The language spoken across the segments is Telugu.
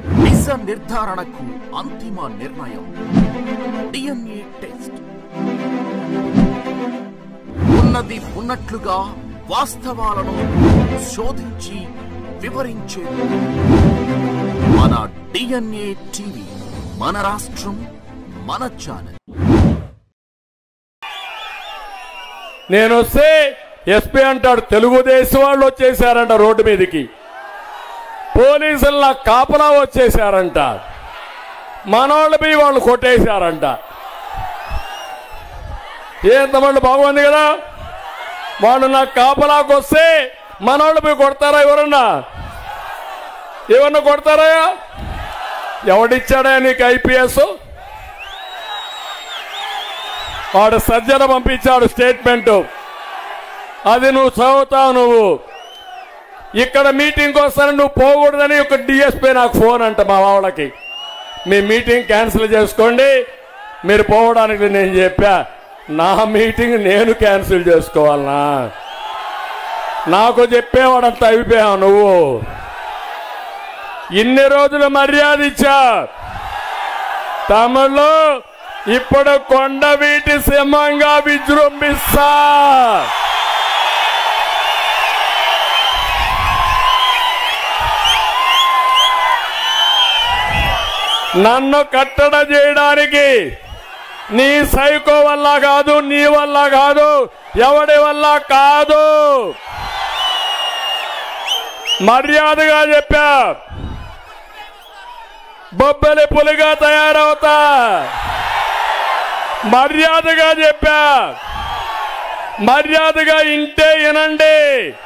నిజ నిర్ధారణకు అంతిమ నిర్ణయం డిఎన్ఏ టెస్ట్ ఉన్నది ఉన్నట్లుగా వాస్తవాలను శోధించి వివరించే మన డిఎన్ఏ టీవీ మన రాష్ట్రం మన ఛానల్ నేను వస్తే ఎస్పీ అంటాడు తెలుగుదేశం వాళ్ళు వచ్చేసారంట రోడ్డు మీదకి పోలీసుల కాపలా వచ్చేసారంట మనోళ్ళు పోయి వాళ్ళు కొట్టేశారంట ఏం తమ్ముళ్ళు బాగుంది కదా వాళ్ళు నా కాపలాకు వస్తే మనోళ్ళు పోయి కొడతారా ఎవరన్నా ఎవరన్నా కొడతారా ఎవడిచ్చాడా నీకు ఐపీఎస్ వాడు సజ్జన పంపించాడు స్టేట్మెంట్ అది నువ్వు చదువుతావు నువ్వు ఇక్కడ మీటింగ్ వస్తాను నువ్వు పోకూడదని ఒక డిఎస్పీ నాకు ఫోన్ అంట మా వాళ్ళకి మీ మీటింగ్ క్యాన్సిల్ చేసుకోండి మీరు పోవడానికి నేను చెప్పా నా మీటింగ్ నేను క్యాన్సిల్ చేసుకోవాలనా నాకు చెప్పేవాడంత అయిపోయావు నువ్వు ఇన్ని రోజులు మర్యాద ఇచ్చా తమిళ్ళు ఇప్పుడు కొండ వీటి సింహంగా విజృంభిస్తా నన్ను కట్టడ చేయడానికి నీ సైకో వల్ల కాదు నీ వల్ల కాదు ఎవడి వల్ల కాదు మర్యాదగా చెప్పా బొబ్బలి పులిగా తయారవుతా మర్యాదగా చెప్పా మర్యాదగా ఇంటే వినండి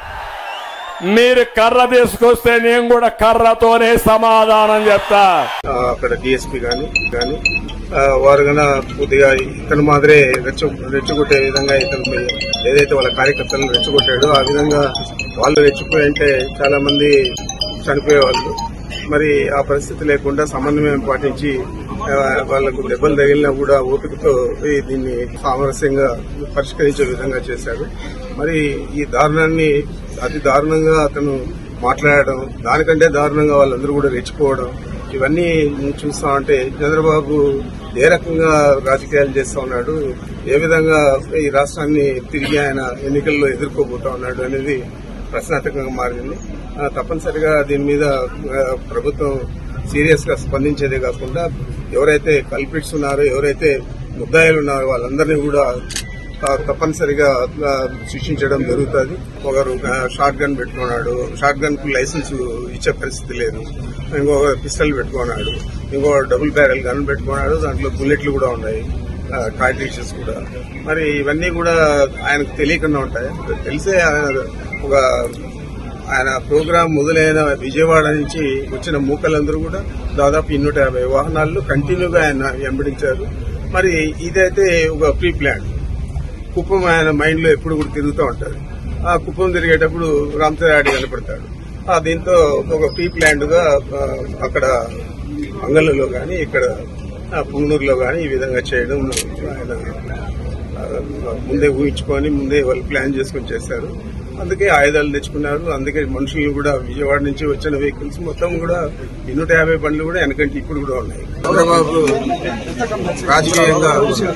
మీరు కర్ర తీసుకొస్తే నేను కూడా కర్రతోనే సమాధానం చెప్తా ఆ, అక్కడ డిఎస్పీ గాని గాని ఆ, వారు గన కొద్దిగా ఇతను మాదిరే రెచ్చ రెచ్చగొట్టే విధంగా ఇతను మీ- ఏదైతే వాళ్ళ కార్యకర్తలను రెచ్చగొట్టాడో ఆ విధంగా వాళ్ళు రెచ్చిపోయి అంటే చాలా మంది చనిపోయేవాళ్ళు మరి ఆ పరిస్థితి లేకుండా సమన్వయం పాటించి ఆ, వాళ్లకు దెబ్బలు తగిలినా కూడా ఓపికతో ఈ దీన్ని సామరస్యంగా పరిష్కరించే విధంగా చేశాడు మరి ఈ దారుణాన్ని అతి దారుణంగా అతను మాట్లాడడం దానికంటే దారుణంగా వాళ్ళందరూ కూడా రెచ్చిపోవడం ఇవన్నీ చూస్తా ఉంటే చంద్రబాబు ఏ రకంగా రాజకీయాలు చేస్తా ఉన్నాడు ఏ విధంగా ఈ రాష్ట్రాన్ని తిరిగి ఆయన ఎన్నికల్లో ఎదుర్కోబోతా ఉన్నాడు అనేది ప్రశ్నార్థకంగా మారింది ఆ, తప్పనిసరిగా దీని మీద ఆ, ప్రభుత్వం సీరియస్ గా స్పందించేదే కాకుండా ఎవరైతే కల్పిట్స్ ఉన్నారో ఎవరైతే ముద్దాయిలు ఉన్నారో వాళ్ళందరినీ కూడా ఆ, తప్పనిసరిగా ఆ, శిక్షించడం జరుగుతుంది ఒకరు షార్ట్ గన్ పెట్టుకున్నాడు షార్ట్ గన్ కు లైసెన్స్ ఇచ్చే పరిస్థితి లేదు ఇంకొక పిస్టల్ పెట్టుకున్నాడు ఇంకో డబుల్ బ్యారెల్ గన్ పెట్టుకున్నాడు దాంట్లో బుల్లెట్లు కూడా ఉన్నాయి కార్ట్రిడ్జెస్ కూడా మరి ఇవన్నీ కూడా ఆయనకు తెలియకుండా ఉంటాయి తెలిసే ఆయన ఒక ఆయన ప్రోగ్రాం మొదలైన విజయవాడ నుంచి వచ్చిన మూకలందరూ కూడా దాదాపు ఇన్నూట యాభై వాహనాల్లో కంటిన్యూగా ఆయన వెంబడించారు మరి ఇదైతే ఒక ప్రీ ప్లాన్ కుప్పం ఆయన మైండ్ లో ఎప్పుడు కూడా తిరుగుతూ ఉంటారు ఆ కుప్పం తిరిగేటప్పుడు రామచరాడి కనపడతాడు ఆ దీంతో ఒక ప్రీ ప్లాన్డ్ గా ఆ, అక్కడ అంగళ్ళలో గాని ఇక్కడ ఆ, పుంగనూరులో గాని ఈ విధంగా చేయడం ఆయన ఆ, ముందే ఊహించుకొని ముందే వాళ్ళు ప్లాన్ చేసుకొని చేశారు అందుకే ఆయుధాలు తెచ్చుకున్నారు అందుకే మనుషులు కూడా విజయవాడ నుంచి వచ్చిన వెహికల్స్ మొత్తం కూడా నూట యాభై బండ్లు కూడా వెనకంటే ఇప్పుడు కూడా ఉన్నాయి చంద్రబాబు రాజకీయంగా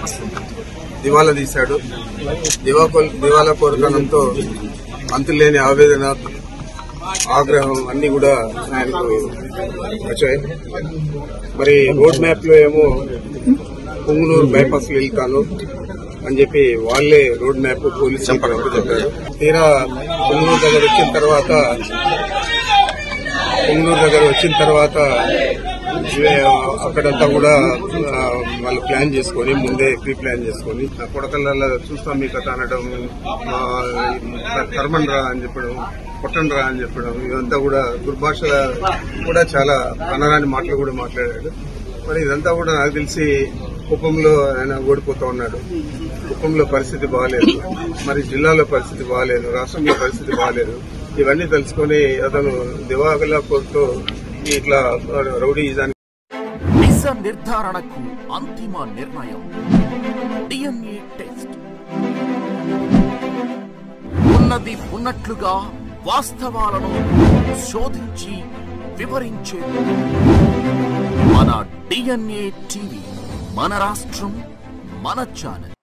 దివాలా తీశాడు దివాకో దివాలా కోరుతనంతో అంతులేని ఆవేదన ఆగ్రహం అన్ని కూడా ఆయనకు వచ్చాయి మరి రోడ్ మ్యాప్ లో ఏమో పొంగునూరు బైపాస్ లో వెళ్తాను అని చెప్పి వాళ్ళే రోడ్ మ్యాప్ పోలీస్ సంపర్కు చెప్పారు తీరా పొంగునూరు దగ్గర వచ్చిన తర్వాత పొంగునూరు దగ్గర వచ్చిన తర్వాత ఏ, అక్కడంతా కూడా ఆ, వాళ్ళు ప్లాన్ చేసుకొని ముందే ప్రీ ప్లాన్ చేసుకొని ఆ కొడకల్లా చూస్తాం మీ కథ అనడం ఆ, కర్మన్ రా అని చెప్పడం కొట్టండి రా అని చెప్పడం ఇదంతా కూడా దుర్భాష కూడా చాలా అనరాని మాటలు కూడా మాట్లాడాడు మరి ఇదంతా కూడా నాకు తెలిసి కుప్పంలో ఆయన ఓడిపోతా ఉన్నాడు కుప్పంలో పరిస్థితి బాగాలేదు మరి జిల్లాలో పరిస్థితి బాగాలేదు రాష్ట్రంలో పరిస్థితి బాగాలేదు ఇవన్నీ తెలుసుకొని అతను దివాగల కోర్టులో ఇట్లా రౌడీజాన్ని నిజ నిర్ధారణకు అంతిమ నిర్ణయం డిఎన్ఏ టెస్ట్ ఉన్నది ఉన్నట్లుగా వాస్తవాలను శోధించి వివరించే మన డిఎన్ఏ టీవీ మన రాష్ట్రం మన ఛానల్